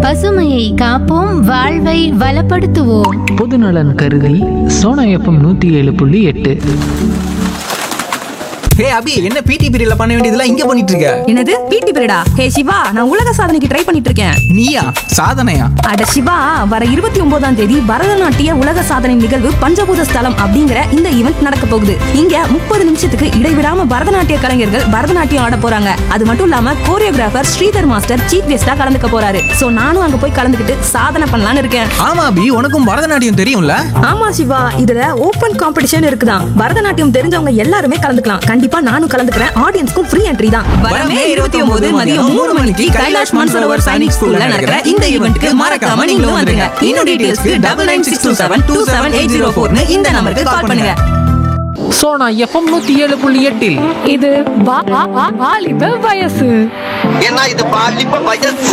பசுமையை காப்போம் வாழ்வை வளப்படுத்துவோம் பொதுநலன் கருதி சோனா எஃப்எம் நூற்றி ஏழு புள்ளி எட்டு ஹே அபி என்ன பிடி பீரியட்ல பண்ண வேண்டியதெல்லாம் இங்க பண்ணிட்டு இருக்க என்னது பிடி பீரியடா ஹே சிவா நான் உலக சாதனைக்கு ட்ரை பண்ணிட்டு இருக்கேன் நீயா சாதனையா அட சிவா வர இருபத்தி ஒன்பதாம் தேதி பரதநாட்டிய உலக சாதனை நிகழ்வு பஞ்சபூத ஸ்தலம் அப்படிங்கிற இந்த ஈவெண்ட் நடக்க போகுது இங்க முப்பது நிமிஷத்துக்கு இடைவிடாம பரதநாட்டிய கலைஞர்கள் பரதநாட்டியம் ஆட போறாங்க அது மட்டும் இல்லாம கோரியோகிராஃபர் ஸ்ரீதர் மாஸ்டர் சீஃப் கெஸ்டா கலந்துக்க போறாரு சோ நானும் அங்க போய் கலந்துக்கிட்டு சாதனை பண்ணலாம்னு இருக்கேன் ஆமா அபி உனக்கும் பரதநாட்டியம் தெரியும்ல ஆமா சிவா இதுல ஓபன் காம்படிஷன் இருக்குதான் பரதநாட்டியம் தெரிஞ்சவங்க எல்லாருமே கலந்துக்கலாம் கண்டிப்பா நானும் கலந்துக்கிறேன் ஆடியன்ஸ்க்கும் ஃப்ரீ என்ட்ரி தான் வரமே 29 மதியம் மூணு மணிக்கு கைலாஷ் மான்சரோவர் சைனிக் ஸ்கூல்ல நடக்கிற இந்த ஈவென்ட்க்கு மறக்காம நீங்களும் வந்துருங்க இன்னும் டீடைல்ஸ்க்கு double nine six two seven two seven eight zero ஃபோர்னு இந்த நம்பருக்கு கால் பண்ணுங்க சோனா எஃப்எம் நூற்றி ஏழு புள்ளி எட்டில் இது வா- வா- வா- வாலிப வயசு ஏன்னா இது பாலிப்ப வயசு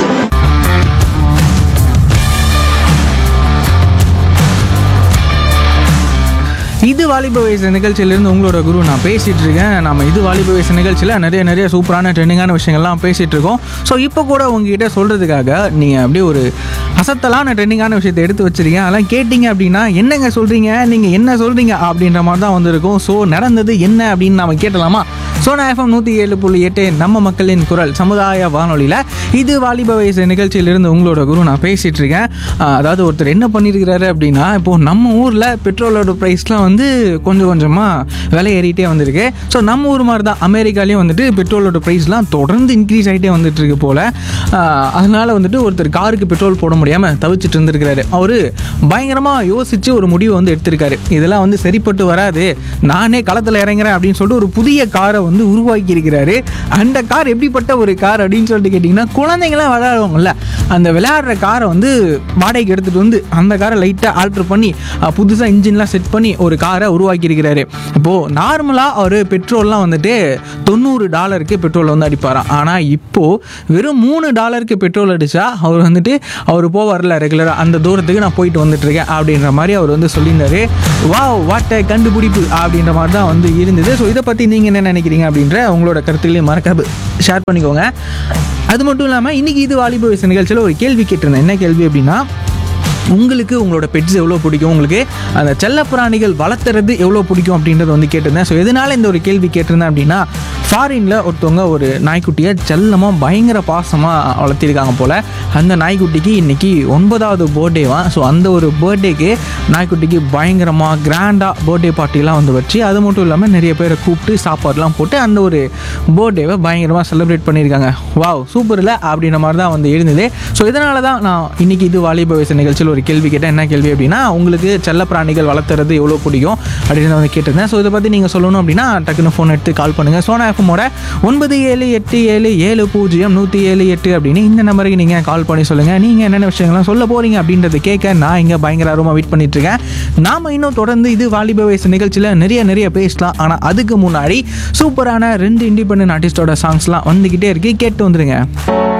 இது வாலிப வயசு நிகழ்ச்சியிலிருந்து உங்களோட குரு நான் பேசிட்டு இருக்கேன் நம்ம இது வாலிப வயசு நிகழ்ச்சியில் நிறைய நிறைய சூப்பரான ட்ரெண்டிங்கான விஷயங்கள்லாம் பேசிட்டு இருக்கோம் ஸோ இப்போ கூட உங்ககிட்ட சொல்றதுக்காக நீங்கள் அப்படியே ஒரு அசத்தலான ட்ரெண்டிங்கான விஷயத்தை எடுத்து வச்சிருக்கீங்க அதெல்லாம் கேட்டிங்க அப்படின்னா என்னங்க சொல்றீங்க நீங்கள் என்ன சொல்றீங்க அப்படின்ற மாதிரி தான் வந்திருக்கும் ஸோ நடந்தது என்ன அப்படின்னு நாம கேட்டலாமா சோனா எஃப்எம் நூற்றி ஏழு புள்ளி எட்டு நம்ம மக்களின் குரல் சமுதாய வானொலியில் இது வாலிப வயசு நிகழ்ச்சியிலிருந்து உங்களோட குரு நான் பேசிட்டு இருக்கேன் ஆஹ் அதாவது ஒருத்தர் என்ன பண்ணியிருக்கிறாரு அப்படின்னா இப்போ நம்ம ஊரில் பெட்ரோலோட ப்ரைஸ்லாம் வந்து கொஞ்சம் கொஞ்சமாக விலை ஏறிட்டே வந்திருக்கு ஸோ நம்ம ஊர் மாதிரி தான் அமெரிக்காலேயும் வந்துட்டு பெட்ரோலோட ப்ரைஸ்லாம் தொடர்ந்து இன்க்ரீஸ் ஆகிட்டே வந்துட்டு இருக்கு போல் அதனால வந்துட்டு ஒருத்தர் காருக்கு பெட்ரோல் போட முடியாமல் தவிச்சிட்டு இருந்திருக்கிறாரு அவர் பயங்கரமாக யோசிச்சு ஒரு முடிவை வந்து எடுத்திருக்காரு இதெல்லாம் வந்து சரிப்பட்டு வராது நானே களத்தில் இறங்குறேன் அப்படின்னு சொல்லிட்டு ஒரு புதிய காரை வந்து உருவாக்கி இருக்கிறாரு அந்த கார் எப்படிப்பட்ட ஒரு கார் அப்படின்னு சொல்லிட்டு கேட்டிங்கன்னா குழந்தைங்களாம் விளையாடுவாங்கல்ல அந்த விளையாடுற காரை வந்து வாடகைக்கு எடுத்துகிட்டு வந்து அந்த காரை லைட்டாக ஆல்ட்ரு பண்ணி புதுசாக இன்ஜின்லாம் செட் பண்ணி ஒரு காரை உருவாக்கி இருக்கிறாரு இப்போது நார்மலாக அவர் பெட்ரோல்லாம் வந்துட்டு தொண்ணூறு டாலருக்கு பெட்ரோல் வந்து அடிப்பாராம் ஆனால் இப்போது வெறும் மூணு டாலருக்கு பெட்ரோல் அடித்தா அவர் வந்துட்டு அவர் போவார்ல ரெகுலராக அந்த தூரத்துக்கு நான் போயிட்டு வந்துட்டு இருக்கேன் அப்படின்ற மாதிரி அவர் வந்து சொல்லியிருந்தாரு வா வாட்ட கண்டுபிடிப்பு அப்படின்ற மாதிரி தான் வந்து இருந்தது ஸோ இதை பற்றி நீங்கள் என்ன நினைக்கிறீங்க அப்படின்ற உங்களோட கருத்துக்களையும் மறக்காம ஷேர் பண்ணிக்கோங்க அது மட்டும் இல்லாமல் இன்றைக்கி இது வாலிப வயசு நிகழ்ச்சியில் ஒரு கேள்வி கேட்டிருந்தேன் என்ன கேள்வி அப்படின்னா உங்களுக்கு உங்களோட பெட்ஸ் எவ்வளோ பிடிக்கும் உங்களுக்கு அந்த செல்லப்பிராணிகள் வளர்த்துறது எவ்வளோ பிடிக்கும் அப்படின்றத வந்து கேட்டிருந்தேன் ஸோ எதனால் இந்த ஒரு கேள்வி கேட்டிருந்தேன் அப்படின்னா ஃபாரினில் ஒருத்தவங்க ஒரு நாய்க்குட்டியை செல்லமாக பயங்கர பாசமாக வளர்த்திருக்காங்க போல் அந்த நாய்க்குட்டிக்கு இன்றைக்கி ஒன்பதாவது பர்த்டேவான் ஸோ அந்த ஒரு பர்த்டேக்கு நாய்க்குட்டிக்கு பயங்கரமாக கிராண்டாக பர்த்டே பார்ட்டிலாம் வந்து வச்சு அது மட்டும் இல்லாமல் நிறைய பேரை கூப்பிட்டு சாப்பாடுலாம் போட்டு அந்த ஒரு பர்த்டேவை பயங்கரமாக செலிப்ரேட் பண்ணியிருக்காங்க வாவ் சூப்பர் இல்லை அப்படின்ற மாதிரி தான் வந்து இருந்தது ஸோ இதனால தான் நான் இன்றைக்கி இது வாலிப வயசு நிகழ்ச்சியில் ஒரு கேள்வி கேட்டேன் என்ன கேள்வி அப்படின்னா உங்களுக்கு செல்லப்பிராணிகள் வளர்த்துறது எவ்வளோ பிடிக்கும் அப்படின்னு வந்து கேட்டிருந்தேன் ஸோ இதை பற்றி நீங்கள் சொல்லணும் அப்படின்னா டக்குன்னு ஃபோன் எடுத்து கால் பண்ணுங்கள் சோனா எஃப்எம்மோட ஒன்பது ஏழு எட்டு ஏழு ஏழு பூஜ்ஜியம் நூற்றி ஏழு எட்டு அப்படின்னு இந்த நம்பருக்கு நீங்கள் கால் பண்ணி சொல்லுங்கள் நீங்கள் என்னென்ன விஷயங்கள்லாம் சொல்ல போகிறீங்க அப்படின்றத கேட்க நான் இங்கே பயங்கர ஆர்வமாக வெயிட் பண்ணிட்டு இருக்கேன் நாம இன்னும் தொடர்ந்து இது வாலிப வயசு நிகழ்ச்சியில் நிறைய நிறைய பேசலாம் ஆனால் அதுக்கு முன்னாடி சூப்பரான ரெண்டு இண்டிபெண்டன்ட் ஆர்டிஸ்டோட சாங்ஸ்லாம் வந்துக்கிட்டே இருக்கு கேட்டு வந்துருங்க